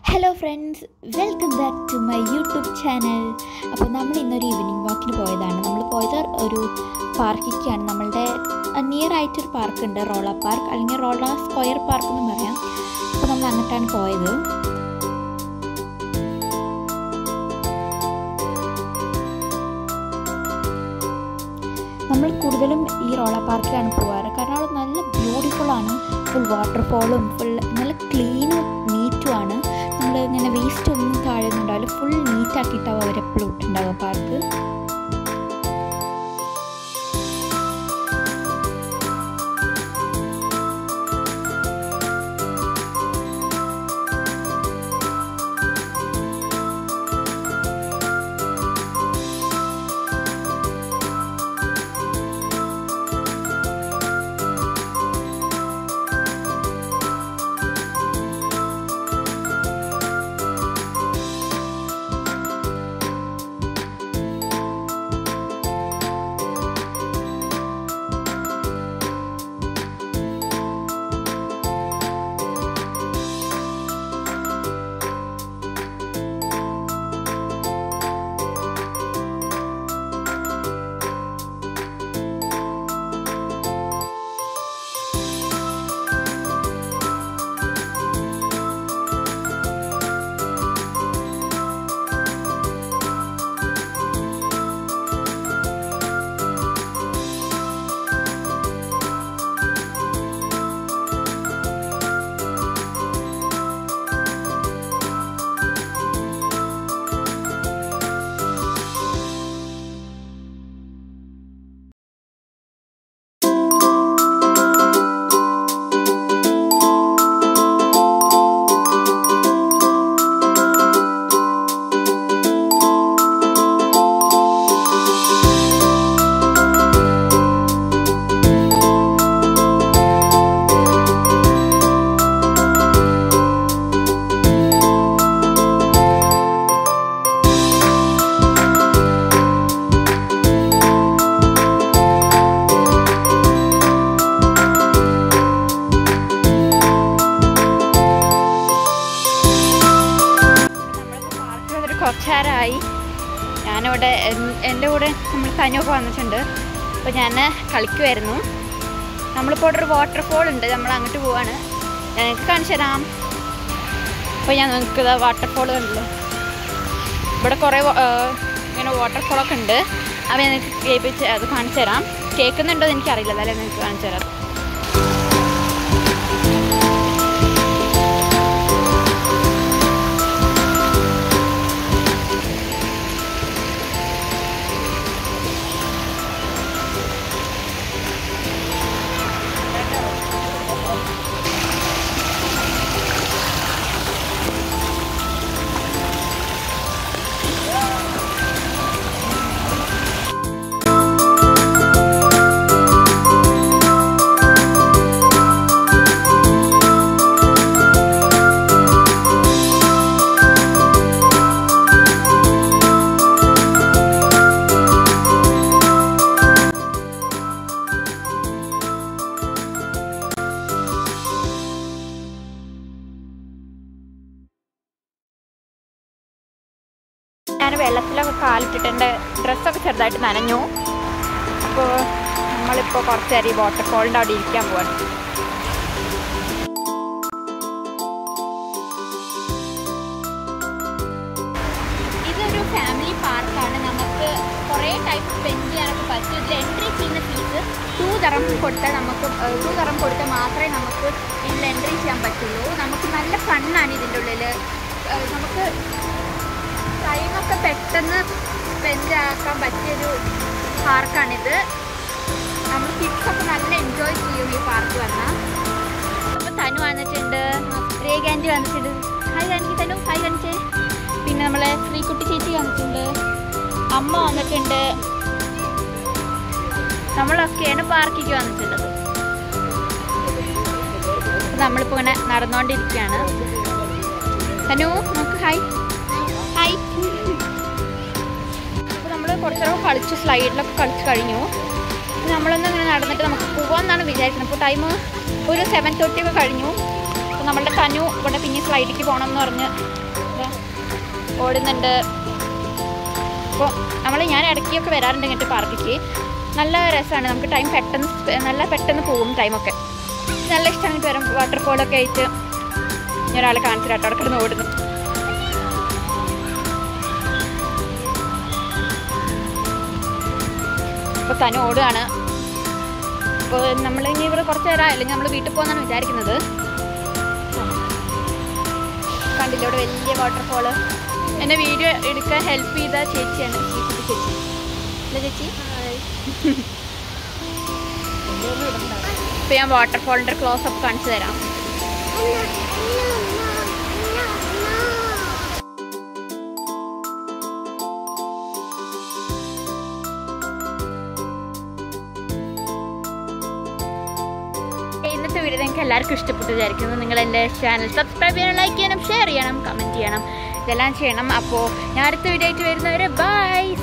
hello friends welcome back to my YouTube channel അപ്പോൾ നമ്മൾ ഇന്നൊരു ഈവനിങ് വാക്കിന് പോയതാണ് നമ്മൾ പോയത് ഒരു പാർക്കിക്കാണ് നമ്മളുടെ നിയർ ആയിട്ടൊരു പാർക്കുണ്ട് റോള പാർക്ക് അല്ലെങ്കിൽ റോള സ്ക്വയർ പാർക്ക് എന്ന് പറയാം അപ്പോൾ നമ്മൾ അങ്ങോട്ടാണ് പോയത് നമ്മൾ കൂടുതലും ഈ റോള പാർക്കിലാണ് പോകാറ് കാരണം അവിടെ നല്ല ബ്യൂട്ടിഫുൾ ആണ് ഫുൾ വാട്ടർഫോളും ഫുൾ നല്ല ക്ലീനും നീറ്റും ആണ് നമ്മൾ ഇങ്ങനെ വേസ്റ്റ് ഒന്നും താഴെ ഒന്നും ഉണ്ടാവില്ല ഫുൾ നീറ്റാക്കിയിട്ടാവും അവരെപ്പോഴും ഇട്ടുണ്ടാവുക പാർക്ക് നമ്മളിപ്പോൾ പാർക്കിൽ വന്നിട്ട് കുറച്ചേരമായി ഞാനിവിടെ എൻ- എൻ്റെ കൂടെ നമ്മൾ തനിയൊക്കെ വന്നിട്ടുണ്ട് അപ്പോൾ ഞാൻ കളിക്കുമായിരുന്നു നമ്മളിപ്പോൾ ഇവിടെ ഒരു വാട്ടർഫോൾ ഉണ്ട് നമ്മൾ അങ്ങോട്ട് പോവാണ് ഞാൻ നിങ്ങൾക്ക് കാണിച്ചു തരാം അപ്പോൾ ഞാൻ നിങ്ങൾക്ക് ഇതാ വാട്ടർഫോൾ കണ്ടല്ലോ ഇവിടെ കുറേ വ- ഏർ ഇങ്ങനെ വാട്ടർഫോളൊക്കെ ഉണ്ട് അപ്പോൾ ഞാൻ നിങ്ങൾക്ക് കേൾപ്പിച്ച് അത് കാണിച്ചു തരാം കേൾക്കുന്നുണ്ടോ എന്ന് എനിക്കറിയില്ല അതായത് നിങ്ങൾക്ക് കാണിച്ചു തരാം ഞാൻ വെള്ളത്തിലൊക്കെ കാലിട്ടിട്ട് എൻ്റെ ഡ്രസ്സൊക്കെ ചെറുതായിട്ട് നനഞ്ഞു അപ്പോൾ നമ്മളിപ്പോൾ കുറച്ച് നേരം ഈ വാട്ടർഫോളിൻ്റെ അവിടെ ഇരിക്കാൻ പോവാണ് ഇതൊരു ഫാമിലി പാർക്കാണ് നമുക്ക് കുറേ ടൈം സ്പെൻഡ് ചെയ്യാനൊക്കെ പറ്റും ഇതിൽ എൻട്രി ചെയ്യുന്ന ഫീസ് ടൂ തരം കൊടുത്താൽ നമുക്ക് ടൂ തരം കൊടുത്താൽ മാത്രമേ നമുക്ക് ഇതിൽ എൻട്രി ചെയ്യാൻ പറ്റുള്ളൂ നമുക്ക് നല്ല ഫണ്ണാണ് ഇതിൻ്റെ ഉള്ളിൽ നമുക്ക് ടൈമൊക്കെ പെട്ടെന്ന് സ്പെൻഡ് ആക്കാൻ പറ്റിയൊരു പാർക്കാണിത് നമ്മൾ കിഡ്സൊക്കെ നല്ല എൻജോയ് ചെയ്യും ഈ പാർക്ക് വന്നാൽ അപ്പോൾ തനു വന്നിട്ടുണ്ട് രേഖാൻറ്റി വന്നിട്ടുണ്ട് ഹായ് കാണിക്ക് തനു ഹായ് കാണിച്ചേ പിന്നെ നമ്മളെ ശ്രീകുട്ടി ചേച്ചി വന്നിട്ടുണ്ട് അമ്മ വന്നിട്ടുണ്ട് നമ്മളൊക്കെയാണ് പാർക്കിക്ക് വന്നിട്ടുള്ളത് നമ്മളിപ്പോൾ ഇങ്ങനെ നടന്നുകൊണ്ടിരിക്കുകയാണ് തനു നമുക്ക് ഹായ് ഹായ് അപ്പോൾ നമ്മൾ കുറച്ചേരം കളിച്ചു സ്ലൈഡിലൊക്കെ കളിച്ച് കഴിഞ്ഞു നമ്മളൊന്ന് ഇങ്ങനെ നടന്നിട്ട് നമുക്ക് പോകാമെന്നാണ് വിചാരിക്കുന്നത് അപ്പോൾ ടൈം ഒരു സെവൻ തേർട്ടി ഒക്കെ കഴിഞ്ഞു അപ്പോൾ നമ്മളുടെ തനു ഇവിടെ പിന്നെ സ്ലൈഡിലേക്ക് പോകണം എന്ന് പറഞ്ഞ് ദാ ഓടുന്നുണ്ട് അപ്പോൾ നമ്മൾ ഞാൻ ഇടയ്ക്കൊക്കെ വരാറുണ്ട് ഇങ്ങോട്ട് പാർക്കിക്ക് നല്ല രസമാണ് നമുക്ക് ടൈം പെട്ടെന്ന് സ്പെ- നല്ല പെട്ടെന്ന് പോകും ടൈമൊക്കെ നല്ല ഇഷ്ടമാണ് ഇങ്ങോട്ട് വരാം വാട്ടർഫോളൊക്കെ ആയിട്ട് ഞാൻ ഒരാളെ കാണിച്ചു കേട്ടോ അവിടെ കിടന്ന് ഓടുന്നു അപ്പോൾ തനു ഓടുകയാണ് അപ്പോൾ നമ്മൾ ഇനി ഇവിടെ കുറച്ച് നേരം അല്ലെങ്കിൽ നമ്മൾ വീട്ടിൽ പോകുന്നതാണ് വിചാരിക്കുന്നത് കണ്ടില്ല ഇവിടെ വലിയ വാട്ടർഫോള് എന്നെ വീഡിയോ എടുക്കാൻ ഹെൽപ്പ് ചെയ്ത ചേച്ചിയാണ് ചേച്ചി ചേച്ചി അല്ല ചേച്ചി ഇപ്പൊ ഞാൻ വാട്ടർഫോളിന്റെ ക്ലോസ് അപ്പ് കാണിച്ചു തരാം ഇന്നത്തെ വീഡിയോ നിങ്ങൾക്ക് എല്ലാവർക്കും ഇഷ്ടപ്പെട്ടു വിചാരിക്കുന്നു നിങ്ങൾ എൻ്റെ ചാനൽ സബ്സ്ക്രൈബ് ചെയ്യണം ലൈക്ക് ചെയ്യണം ഷെയർ ചെയ്യണം കമൻറ്റ് ചെയ്യണം ഇതെല്ലാം ചെയ്യണം അപ്പോൾ ഞാൻ അടുത്ത വീഡിയോ ആയിട്ട് വരുന്നവരെ ബൈ